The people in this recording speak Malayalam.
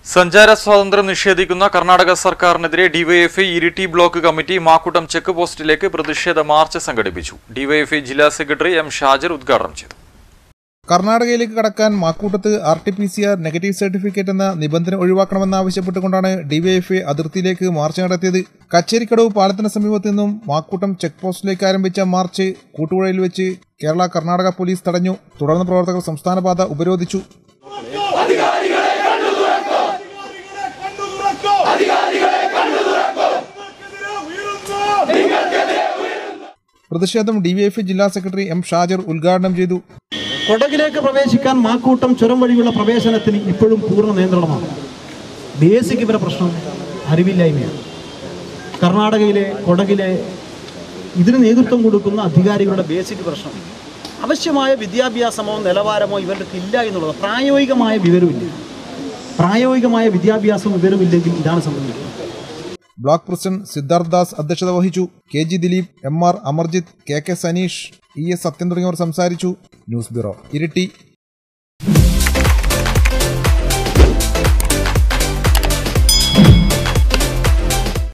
സഞ്ചാര സ്വാതന്ത്ര്യം നിഷേധിക്കുന്ന കർണാടക സർക്കാരിനെതിരെ DYFI Iritty block committee Makkoottam check പോസ്റ്റിലേക്ക് പ്രതിഷേധ മാർച്ച് സംഘടിപ്പിച്ചു ഡിവൈഎഫ്ഐ ജില്ലാ സെക്രട്ടറി എം ഷാജർ ഉദ്ഘാടനം ചെയ്തു കർണാടകയിലേക്ക് കടക്കാൻ മാക്കൂട്ടത്ത് R T P C R negative certificate എന്ന നിബന്ധന ഒഴിവാക്കണമെന്നാവശ്യപ്പെട്ടുകൊണ്ടാണ് ഡിവൈഎഫ്ഐ അതിർത്തിയിലേക്ക് മാർച്ച് നടത്തിയത് കച്ചേരിക്കടവ് പാലത്തിന് സമീപത്ത് നിന്നും മാക്കൂട്ടം ചെക്ക് പോസ്റ്റിലേക്ക് ആരംഭിച്ച മാർച്ച് കൂട്ടുപുഴയിൽ വെച്ച് കേരള കർണാടക പോലീസ് തടഞ്ഞു തുടർന്ന് പ്രവർത്തകർ സംസ്ഥാനപാത ഉപരോധിച്ചു പ്രതിഷേധം ഡിവൈഎഫ്ഐ ജില്ലാ സെക്രട്ടറി എം ഷാജർ ഉദ്ഘാടനം ചെയ്തു കൊടകിലേക്ക് പ്രവേശിക്കാൻ മാക്കൂട്ടം ചുരം വഴിയുള്ള പ്രവേശനത്തിന് ഇപ്പോഴും പൂർണ്ണ നിയന്ത്രണമാണ് ബേസിക് ഇവരെ പ്രശ്നം അറിവില്ലായ്മയാണ് കർണാടകയിലെ കൊടകിലെ ഇതിന് നേതൃത്വം കൊടുക്കുന്ന അധികാരികളുടെ ബേസിക് പ്രശ്നം ആവശ്യമായ വിദ്യാഭ്യാസമോ നിലവാരമോ ഇവർക്ക് ഇല്ല എന്നുള്ളത് പ്രായോഗികമായ വിവരമില്ല പ്രായോഗികമായ വിദ്യാഭ്യാസവും വിവരമില്ലെങ്കിൽ ഇതാണ് സംഭവിക്കുന്നത് ബ്ലോക്ക് പ്രസിഡന്റ് സിദ്ധാർത്ഥ് ദാസ് അധ്യക്ഷത വഹിച്ചു K G Dileep M R Amarjith K K Saneesh E S Sathyan തുടങ്ങിയവർ സംസാരിച്ചു ന്യൂസ് ബ്യൂറോ ഇരിട്ടി